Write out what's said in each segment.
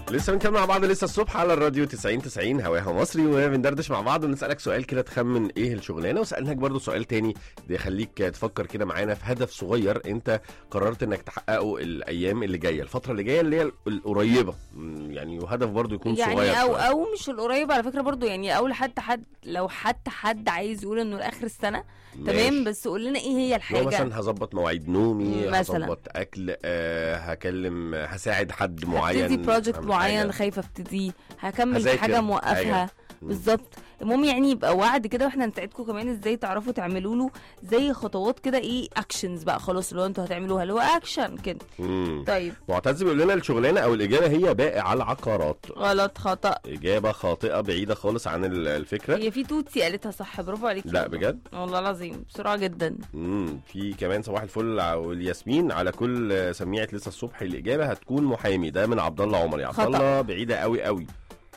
لسه بنكمل مع بعض لسه الصبح على الراديو 90 90 هواها مصري وبندردش مع بعض ونسالك سؤال كده تخمن ايه الشغلانه وسالناك برضو سؤال تاني ده يخليك تفكر كده معانا في هدف صغير انت قررت انك تحققه الايام اللي جايه الفتره اللي جايه اللي هي القريبه مم، يعني وهدف برضو يكون يعني صغير او شوية. او مش القريب على فكره برضو يعني او لحد حد لو حتى حد عايز يقول انه لاخر السنه تمام ماشي. بس قول لنا ايه هي لو الحاجه مثلا هظبط مواعيد نومي مثلاً. هظبط اكل آه هكلم هساعد حد معين هبتدي بروجكت أعمل معين حاجة. خايفه ابتديه هكمل في هذاكر حاجه موقفها حاجة. مم. بالظبط المهم يعني يبقى وعد كده واحنا نساعدكم كمان ازاي تعرفوا تعملوا له زي خطوات كده ايه اكشنز بقى خلاص اللي هو انتوا هتعملوها اللي هو اكشن كده مم. طيب معتز بيقول لنا الشغلانه او الاجابه هي بائع العقارات غلط خطا اجابه خاطئه بعيده خالص عن ال- الفكره هي في توتي قالتها صح برافو عليكي لا والله. بجد والله العظيم بسرعه جدا امم في كمان صباح الفل والياسمين على كل سميعه لسه الصبح الاجابه هتكون محامي ده من عبد الله عمر يا عبد خطأ. الله بعيده قوي قوي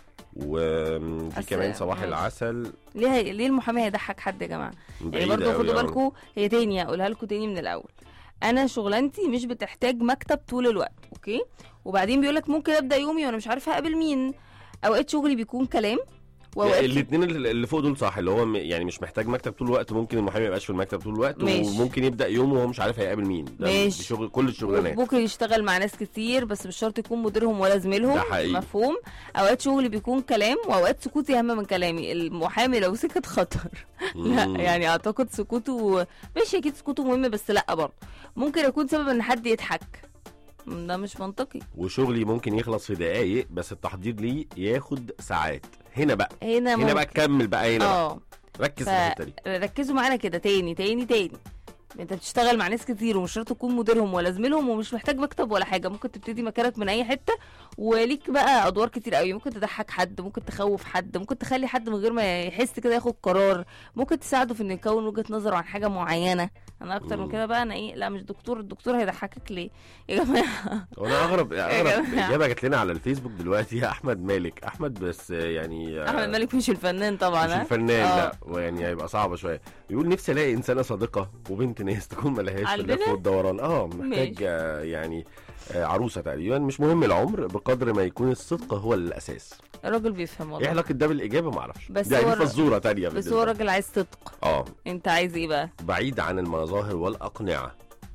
وفي أصل- كمان صباح ماشي. العسل ليه هي... ليه المحامي هيضحك حد يا جماعه يعني بعيدة برضه قوي خدوا يعني. بالكم هي تاني هقولها لكم تاني من الاول انا شغلانتي مش بتحتاج مكتب طول الوقت اوكي وبعدين بيقولك ممكن ابدا يومي وانا مش عارفه اقابل مين اوقات شغلي بيكون كلام واوقات الاثنين اللي فوق دول صح اللي هو م- يعني مش محتاج مكتب طول الوقت ممكن المحامي ما يبقاش في المكتب طول الوقت ماشي. وممكن يبدا يومه وهو مش عارف هيقابل مين ده ماشي. شغل كل الشغلانات ممكن يشتغل مع ناس كتير بس مش شرط يكون مديرهم ولا زميلهم ده حقيقي. مفهوم اوقات شغلي بيكون كلام واوقات سكوتي اهم من كلامي المحامي لو سكت خطر لا مم. يعني اعتقد سكوته ماشي اكيد سكوته مهم بس لا برضه ممكن يكون سبب ان حد يضحك م، ده مش منطقي وشغلي ممكن يخلص في دقايق بس التحضير ليه ياخد ساعات هنا بقى هنا هنا بقى كمل بقى هنا بقى. اه ركز ف- في الحته دي ركزوا معانا كده تاني تاني تاني انت بتشتغل مع ناس كتير ومش شرط تكون مديرهم ولا زميلهم ومش محتاج مكتب ولا حاجه ممكن تبتدي مكانك من اي حته وليك بقى ادوار كتير قوي ممكن تضحك حد ممكن تخوف حد ممكن تخلي حد من غير ما يحس كده ياخد قرار ممكن تساعده في انه يكون وجهه نظره عن حاجه معينه انا اكتر من مم. كده بقى انا ايه لا مش دكتور الدكتور هيضحكك ليه يا جماعه وانا اغرب اغرب جماعة. اجابه جات لنا على الفيسبوك دلوقتي يا احمد مالك احمد بس يعني آه، احمد مالك مش الفنان طبعا مش ها؟ الفنان آه. لا ويعني هيبقى صعبه شويه بيقول نفسي الاقي انسانه صادقه وبنت ناس تكون ملهاش في عندنا؟ اللف والدوران اه محتاج ماشي. آه، يعني آه، عروسه تقريبا مش مهم العمر بقدر ما يكون الصدق هو الاساس الراجل بيفهم ايه والله علاقه ده بالاجابه ما اعرفش بس دي يعني هو دي فزوره تانية بس بالنسبة هو لي. راجل عايز صدق اه انت عايز ايه بقى بعيد عن المظاهر والاقنعه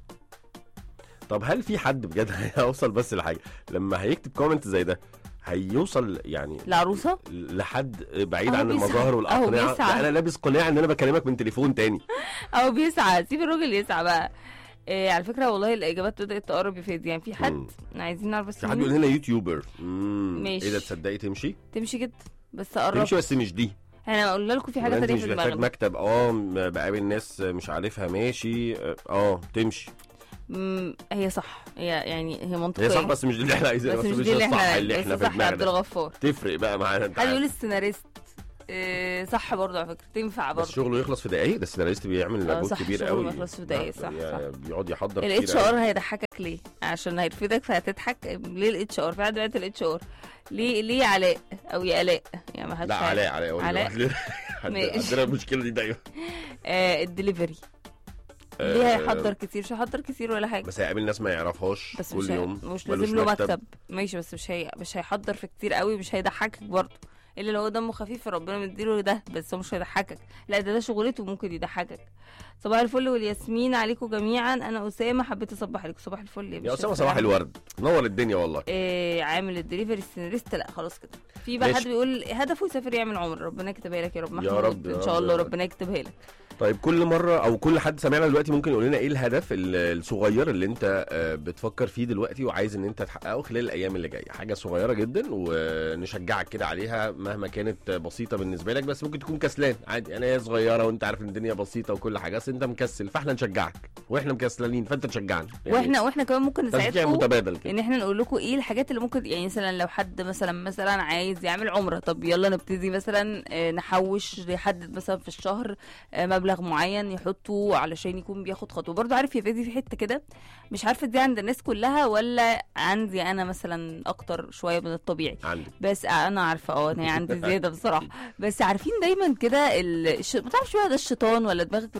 طب هل في حد بجد هيوصل بس لحاجه لما هيكتب كومنت زي ده هيوصل يعني العروسه لحد بعيد أهو عن بيسعى. المظاهر أهو والاقنعه بيسعى. لا انا لابس قناع ان انا بكلمك من تليفون تاني او بيسعى سيب الراجل يسعى بقى إيه على فكره والله الاجابات بدات تقرب يا فادي يعني في حد مم. عايزين نعرف بس في حد مين. بيقول لنا يوتيوبر امم ماشي. ايه ده تصدقي تمشي تمشي جدا بس قرب تمشي بس مش دي احنا قلنا لكم في حاجه ولا انت تانية مش في محتاج دماغنا مكتب اه م- بقابل ناس مش عارفها ماشي اه تمشي مم، هي صح هي يعني هي منطقيه هي صح بس مش دي اللي احنا عايزينها بس بس مش مش دي اللي الصح احنا اللي احنا بس في صح يا عبد دماغنا الغفار تفرق بقى معانا انت حد يقول عارف. السيناريست إيه صح برضه على فكره تنفع بس برضه شغله يخلص في دقايق ده السيناريست بيعمل اه مجهود صح، كبير شغله قوي ما يخلصش في دقايق، صح، بي- صح. بيقعد يحضر الاتش كتير ار قوي. هيضحكك ليه عشان هيرفدك فهتضحك ليه الاتش ار في حد بعت الاتش ار ليه ليه علاء او يا الاء يعني ما حدش لا عارف. علاء علاء هو اللي علاء. بعت لنا. عند- ماشي. عندنا المشكله دي دايما آه الدليفري ليه آه، هيحضر كتير مش هيحضر كتير ولا حاجه بس هيقابل ناس ما يعرفهاش بس كل مش هي... يوم مش ملوش لازم له مكتب ماشي بس مش هي... مش هيحضر في كتير قوي مش هيضحكك برضه الا لو هو دمه خفيف ربنا مديله ده بس هو مش هيضحكك لا ده ده شغلته ممكن يضحكك صباح الفل والياسمين عليكم جميعا انا اسامه حبيت اصبح عليكم صباح الفل يا باشا. اسامه صباح الورد نور الدنيا والله إيه عامل الدليفري السيناريست لا خلاص كده في بقى ماشي. حد بيقول هدفه يسافر يعمل عمره ربنا يكتبها لك يا رب يا محمود رب، ان يا شاء رب، الله يا رب. ربنا يكتبها لك طيب كل مره او كل حد سامعنا دلوقتي ممكن يقول لنا ايه الهدف ال- الصغير اللي انت آه، بتفكر فيه دلوقتي وعايز ان انت تحققه خلال الايام اللي جايه حاجه صغيره جدا ونشجعك كده عليها مهما كانت بسيطه بالنسبه لك بس ممكن تكون كسلان عادي انا هي صغيره وانت عارف ان الدنيا بسيطه وكل حاجه بس انت مكسل فاحنا نشجعك واحنا مكسلانين فانت تشجعنا يعني واحنا واحنا كمان ممكن تشجيع نساعدكم متبادل كده ان احنا نقول لكم ايه الحاجات اللي ممكن يعني مثلا لو حد مثلا مثلا عايز يعمل عمره طب يلا نبتدي مثلا آه، نحوش يحدد مثلا في الشهر آه، مبلغ معين يحطه علشان يكون بياخد خطوه برضو عارف يا فادي في حته كده مش عارفه دي عند الناس كلها ولا عندي انا مثلا اكتر شويه من الطبيعي عندي بس انا عارفه اه انا عندي زياده بصراحه بس عارفين دايما كده ال- الش... ما تعرفش بقى ده الشيطان ولا دماغك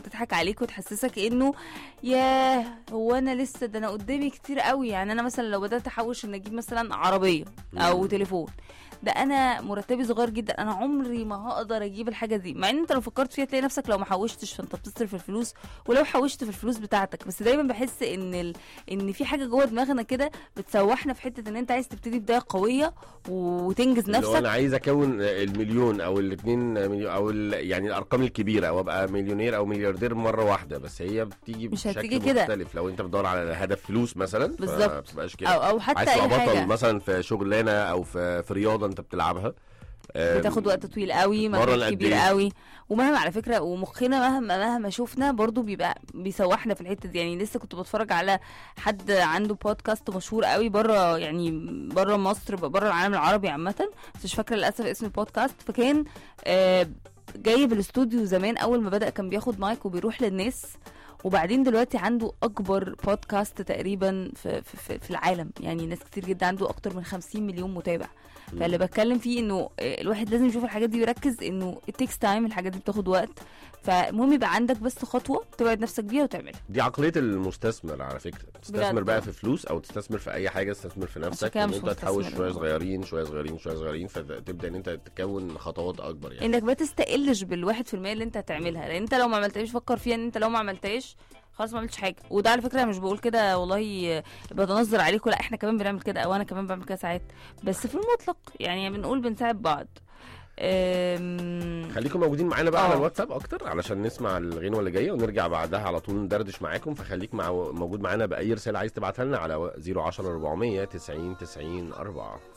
وتضحك عليك وتحسسك انه ياه هو انا لسه ده انا قدامي كتير قوي يعني انا مثلا لو بدات احوش ان اجيب مثلا عربيه او مم. تليفون ده انا مرتبي صغير جدا انا عمري ما هقدر اجيب الحاجه دي مع ان انت لو فكرت فيها تلاقي نفسك لو ما حوشتش فانت بتصرف الفلوس ولو حوشت في الفلوس بتاعتك بس دايما بحس ان ال... ان في حاجه جوه دماغنا كده بتسوحنا في حته ان انت عايز تبتدي بدايه قويه وتنجز اللي هو نفسك انا عايز اكون المليون او الاثنين مليون او ال- يعني الارقام الكبيره او ابقى مليونير او ملياردير مره واحده بس هي بتيجي مش بشكل هتيجي كده. مختلف لو انت بتدور على هدف فلوس مثلا بالظبط. فما بتبقاش كده او او حتى عايز اي تبقى بطل حاجه مثلا في شغلانه او في في رياضه انت بتلعبها آم، بتاخد وقت طويل قوي بتتمرن مجهود قد كبير إيه؟ قوي ومهما على فكره ومخنا مهما مهما شفنا برضو بيبقى بيسوحنا في الحته دي يعني لسه كنت بتفرج على حد عنده بودكاست مشهور قوي بره يعني بره مصر بره العالم العربي عامه بس مش فاكره للاسف اسم البودكاست فكان آه جايب الاستوديو زمان اول ما بدا كان بياخد مايك وبيروح للناس وبعدين دلوقتي عنده اكبر بودكاست تقريبا في, في, في, في العالم يعني ناس كتير جدا عنده اكتر من 50 مليون متابع فاللي بتكلم فيه انه آه، الواحد لازم يشوف الحاجات دي ويركز انه it takes time الحاجات دي بتاخد وقت فالمهم يبقى عندك بس خطوه توعد نفسك بيها وتعملها دي عقليه المستثمر على فكره تستثمر بجد. بقى في فلوس او تستثمر في اي حاجه تستثمر في نفسك كده ان مش انت تحوش مستثمر. شويه صغيرين شويه صغيرين شويه صغيرين فتبدا ان انت تكون خطوات اكبر يعني انك ما تستقلش بالواحد في المية اللي انت هتعملها لان انت لو ما عملتهاش فكر فيها ان انت لو ما عملتهاش خلاص ما عملتش حاجه وده على فكره مش بقول كده والله بتنظر عليكم لا احنا كمان بنعمل كده او انا كمان بعمل كده ساعات بس في المطلق يعني بنقول بنساعد بعض أم... خليكم موجودين معانا بقى آه. على الواتساب اكتر علشان نسمع الغنوه اللي جايه ونرجع بعدها على طول ندردش معاكم فخليك مع موجود معانا باي رساله عايز تبعتها لنا على 010 400 90 90 4